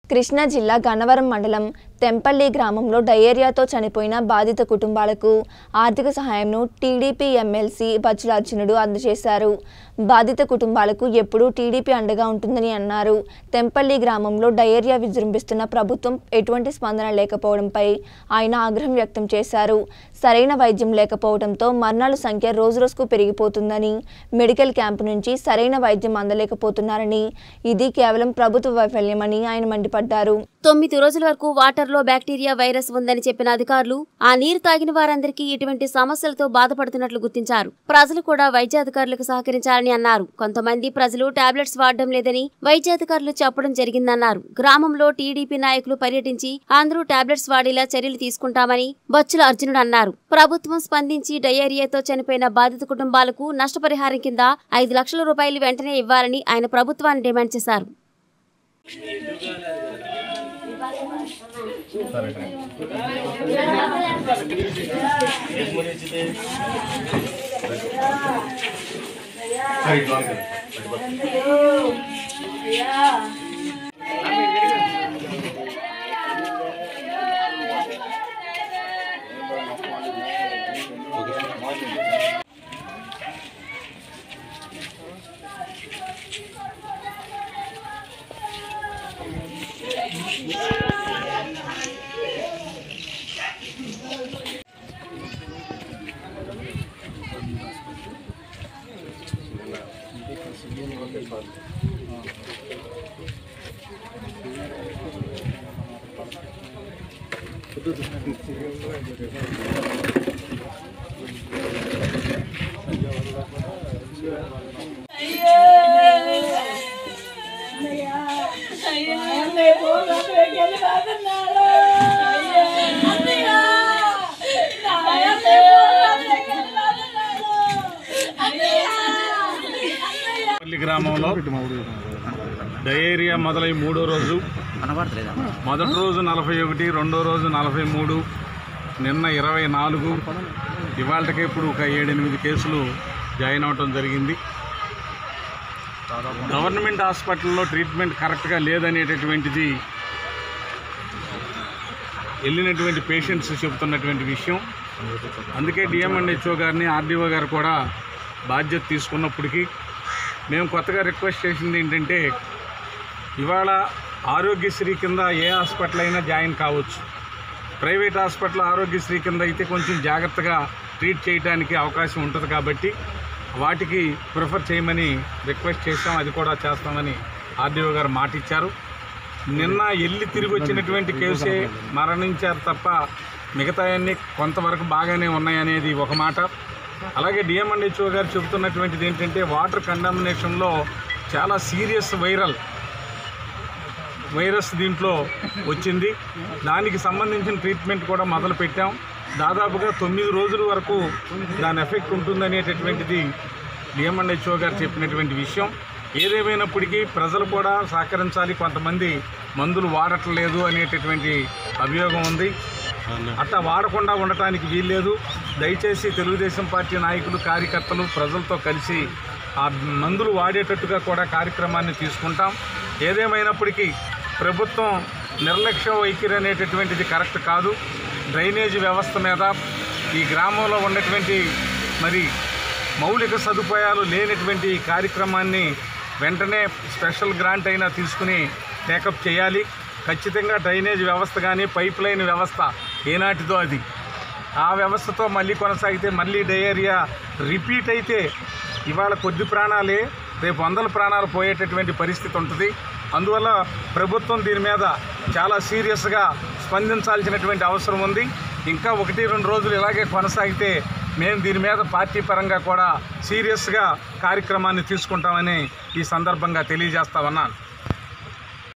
కృష్ణా జిల్లా గన్నవరం మండలం తెంపల్లి గ్రామంలో డయేరియాతో చనిపోయిన బాధిత కుటుంబాలకు ఆర్థిక సహాయంను టీడీపీ ఎమ్మెల్సీ బచ్చుల అర్జునుడు అందజేశారు బాధిత కుటుంబాలకు ఎప్పుడూ టీడీపీ అండగా ఉంటుందని అన్నారు తెంపల్లి గ్రామంలో డయేరియా విజృంభిస్తున్న ప్రభుత్వం ఎటువంటి స్పందన లేకపోవడంపై ఆయన ఆగ్రహం వ్యక్తం చేశారు సరైన వైద్యం లేకపోవడంతో మరణాల సంఖ్య రోజురోజుకు పెరిగిపోతుందని మెడికల్ క్యాంపు నుంచి సరైన వైద్యం అందలేకపోతున్నారని ఇది కేవలం ప్రభుత్వ వైఫల్యమని ఆయన మండిపడ్డారు తొమ్మిది రోజుల వరకు వాటర్లో బ్యాక్టీరియా వైరస్ ఉందని చెప్పిన అధికారులు ఆ నీరు తాగిన వారందరికీ ఇటువంటి సమస్యలతో బాధపడుతున్నట్లు గుర్తించారు ప్రజలు కూడా వైద్యాధికారులకు సహకరించాలని అన్నారు కొంతమంది ప్రజలు టాబ్లెట్స్ వాడడం లేదని వైద్యాధికారులు చెప్పడం జరిగిందన్నారు గ్రామంలో టీడీపీ నాయకులు పర్యటించి అందరూ టాబ్లెట్స్ వాడేలా చర్యలు తీసుకుంటామని బచ్చుల అర్జునుడు అన్నారు ప్రభుత్వం స్పందించి డయేరియాతో చనిపోయిన బాధిత కుటుంబాలకు నష్టపరిహారం కింద ఐదు లక్షల రూపాయలు వెంటనే ఇవ్వాలని ఆయన ప్రభుత్వాన్ని డిమాండ్ చేశారు పల్లి గ్రామంలో డయేరియా మొదలై మూడో రోజు మొదటి రోజు నలభై ఒకటి రెండో రోజు నలభై మూడు నిన్న ఇరవై నాలుగు ఇవాళకి ఇప్పుడు ఒక ఏడెనిమిది కేసులు జాయిన్ అవటం జరిగింది గవర్నమెంట్ హాస్పిటల్లో ట్రీట్మెంట్ కరెక్ట్గా లేదనేటటువంటిది వెళ్ళినటువంటి పేషెంట్స్ చెబుతున్నటువంటి విషయం అందుకే డిఎంఎండ్హెచ్ఓ గారిని ఆర్డీఓ గారు కూడా బాధ్యత తీసుకున్నప్పటికీ మేము కొత్తగా రిక్వెస్ట్ చేసింది ఏంటంటే ఇవాళ ఆరోగ్యశ్రీ కింద ఏ హాస్పిటల్ అయినా జాయిన్ కావచ్చు ప్రైవేట్ హాస్పిటల్ ఆరోగ్యశ్రీ కింద అయితే కొంచెం జాగ్రత్తగా ట్రీట్ చేయడానికి అవకాశం ఉంటుంది కాబట్టి వాటికి ప్రిఫర్ చేయమని రిక్వెస్ట్ చేస్తాం అది కూడా చేస్తామని ఆర్డీఓ గారు మాట ఇచ్చారు నిన్న వెళ్ళి తిరిగి వచ్చినటువంటి కేసే మరణించారు తప్ప మిగతాయన్నీ కొంతవరకు బాగానే ఉన్నాయనేది ఒక మాట అలాగే డిఎంఎండ్హెచ్ఓ గారు చెబుతున్నటువంటిది ఏంటంటే వాటర్ కండామినేషన్లో చాలా సీరియస్ వైరల్ వైరస్ దీంట్లో వచ్చింది దానికి సంబంధించిన ట్రీట్మెంట్ కూడా మొదలు పెట్టాం దాదాపుగా తొమ్మిది రోజుల వరకు దాని ఎఫెక్ట్ ఉంటుందనేటటువంటిది డిఎంఎండ్హెచ్ఓ గారు చెప్పినటువంటి విషయం ఏదేమైనప్పటికీ ప్రజలు కూడా సహకరించాలి కొంతమంది మందులు వాడట్లేదు అనేటటువంటి అభియోగం ఉంది అట్లా వాడకుండా ఉండటానికి వీల్లేదు దయచేసి తెలుగుదేశం పార్టీ నాయకులు కార్యకర్తలు ప్రజలతో కలిసి ఆ మందులు వాడేటట్టుగా కూడా కార్యక్రమాన్ని తీసుకుంటాం ఏదేమైనప్పటికీ ప్రభుత్వం నిర్లక్ష్య వైఖరి అనేటటువంటిది కరెక్ట్ కాదు డ్రైనేజీ వ్యవస్థ మీద ఈ గ్రామంలో ఉన్నటువంటి మరి మౌలిక సదుపాయాలు లేనటువంటి ఈ కార్యక్రమాన్ని వెంటనే స్పెషల్ గ్రాంట్ అయినా తీసుకుని టేకప్ చేయాలి ఖచ్చితంగా డ్రైనేజ్ వ్యవస్థ కానీ పైప్ లైన్ వ్యవస్థ ఏనాటిదో అది ఆ వ్యవస్థతో మళ్ళీ కొనసాగితే మళ్ళీ డయేరియా రిపీట్ అయితే ఇవాళ కొద్ది ప్రాణాలే రేపు వందల ప్రాణాలు పోయేటటువంటి పరిస్థితి ఉంటుంది అందువల్ల ప్రభుత్వం దీని మీద చాలా సీరియస్గా స్పందించాల్సినటువంటి అవసరం ఉంది ఇంకా ఒకటి రెండు రోజులు ఇలాగే కొనసాగితే మేము దీని మీద పార్టీ పరంగా కూడా సీరియస్గా కార్యక్రమాన్ని తీసుకుంటామని ఈ సందర్భంగా తెలియజేస్తా ఉన్నాను